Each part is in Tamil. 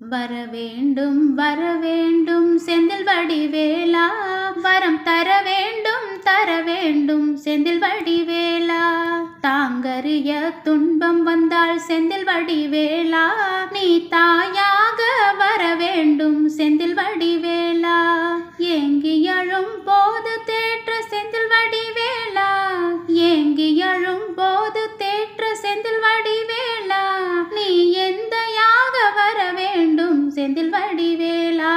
வர வேண்டும் வர வேண்டும் செந்தில் வடிவேலா வரம் தர வேண்டும் தர வேண்டும் செந்தில் வடிவேலா தாங்கறிய துன்பம் வந்தால் செந்தில் வடிவேலா நீ தாயாக வர வேண்டும் செந்தில் வடிவேலா ஏங்கி அழும் போது தேற்ற செந்தில் வடிவேலா ஏங்கி அழும் போது தேற்ற செந்தில் வடிவேலா நீ எந்தையாக வர வேண்டும் செந்தில் வடிவேலா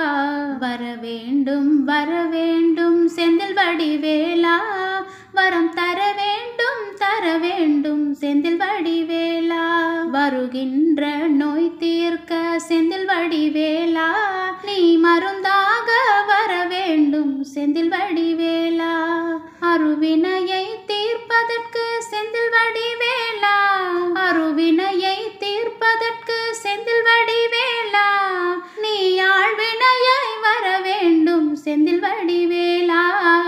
வர வேண்டும் வர வேண்டும் செந்தில் வடிவேலா வரம் தர வேண்டும் தர வேண்டும் செந்தில் வடிவேலா வருகின்ற நோய் தீர்க்க செந்தில் வடிவேலா நீ மருந்தாக வர வேண்டும் செந்தில் வடிவேலா அருவினையை தீர்ப்பதற்கு செந்தில் வடிவேலா அருவினையை தீர்ப்பதற்கு செந்தில் வடிவேலா நீ ஆழ்வினையாய் வர வேண்டும் செந்தில் வடிவேலா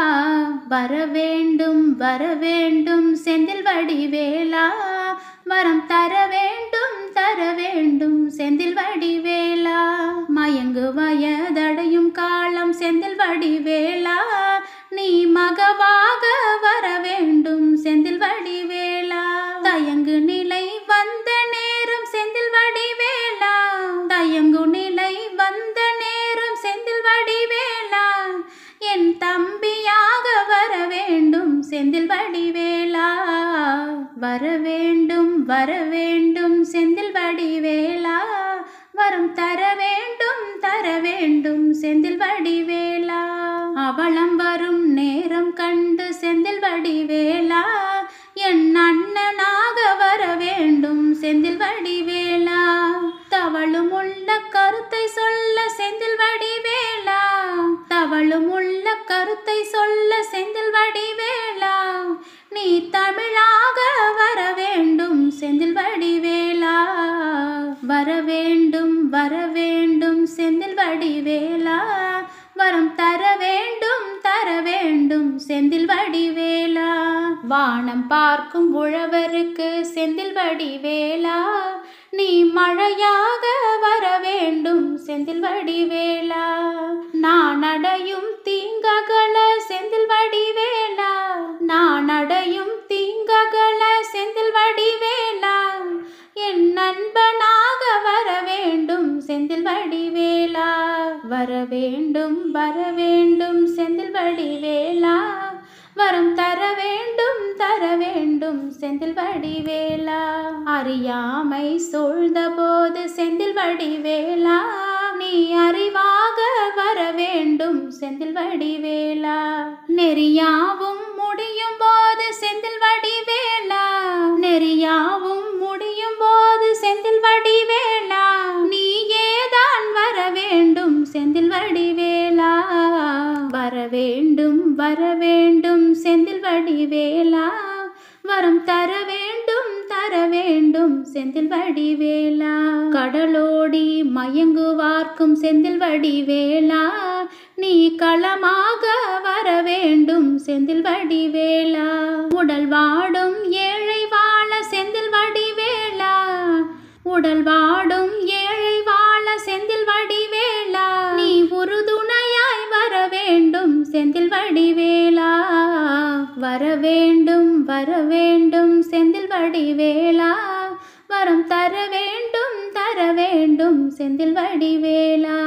வர வேண்டும் வர வேண்டும் செந்தில் வடிவேலா வரம் தர வேண்டும் தர வேண்டும் செந்தில் வடிவேலா மயங்கு வயதடையும் காலம் செந்தில் வடிவேலா நீ மகவாக வர வேண்டும் செந்தில் வடிவேலா தயங்கு நிலை வந்த நேரம் செந்தில் வடிவேலா தயங்கு நிலை வந்த நேரம் செந்தில் வடிவேலா என் தம்பியாக வர வேண்டும் செந்தில் வடிவேலா வர வேண்டும் வர வேண்டும் செந்தில் வடிவேலா வரம் தர வேண்டும் தர வேண்டும் செந்தில் வடிவேலா அவளம் வரும் நேரம் கண்டு செந்தில் வடிவேலா என் அண்ணனாக வர வேண்டும் செந்தில் வடிவேலா தவளும் உள்ள கருத்தை சொல்ல செந்தில் வடிவேலா தவளும் உள்ள கருத்தை சொல்ல செந்தில் வடிவேலா நீ தமிழாக வர வேண்டும் செந்தில் வடிவேலா வர வேண்டும் வர வேண்டும் செந்தில் வடிவேலா வரம் தர வேண்டும் தர வேண்டும் செந்தில் வடிவேலா வானம் பார்க்கும் உழவருக்கு செந்தில் வடிவேலா நீ மழையாக வர வேண்டும் செந்தில் வடிவேலா நான் அடையும் தீங்ககல செந்தில் வடிவேலா நான் அடையும் தீங்ககல செந்தில் வடிவேலா என் நண்பனாக வர வேண்டும் செந்தில் வடிவேலா வர வேண்டும் வர வேண்டும் செந்தில் வடிவேலா வரம் தர வேண்டும் தர வேண்டும் செந்தில் வடிவேலா அறியாமை சூழ்ந்த போது செந்தில் வடிவேலா நீ அறிவாக வர வேண்டும் செந்தில் வடிவேலா நெறியாவும் முடியும் போது செந்தில் வடிவேலா நெறியாவும் முடியும் போது செந்தில் வடிவேலா நீயேதான் வர வேண்டும் செந்தில் வடிவேலா வர வேண்டும் வர வேண்டும் செந்தில் வடிவேலா வரம் தர வேண்டும் தர வேண்டும் செந்தில் வடிவேலா கடலோடி மயங்குவார்க்கும் செந்தில் வடிவேலா நீ களமாக வர வேண்டும் செந்தில் வடிவேலா உடல் வாடும் ஏழை வாழ செந்தில் வடிவேலா உடல் வாடும் ஏழை வாழ செந்தில் வடிவேலா நீ உறுதுணையாய் வர வேண்டும் செந்தில் வடிவேலா வர வேண்டும் வர வேண்டும் செந்தில் வடிவேலா வரம் தர வேண்டும் தர வேண்டும் செந்தில் வடிவேலா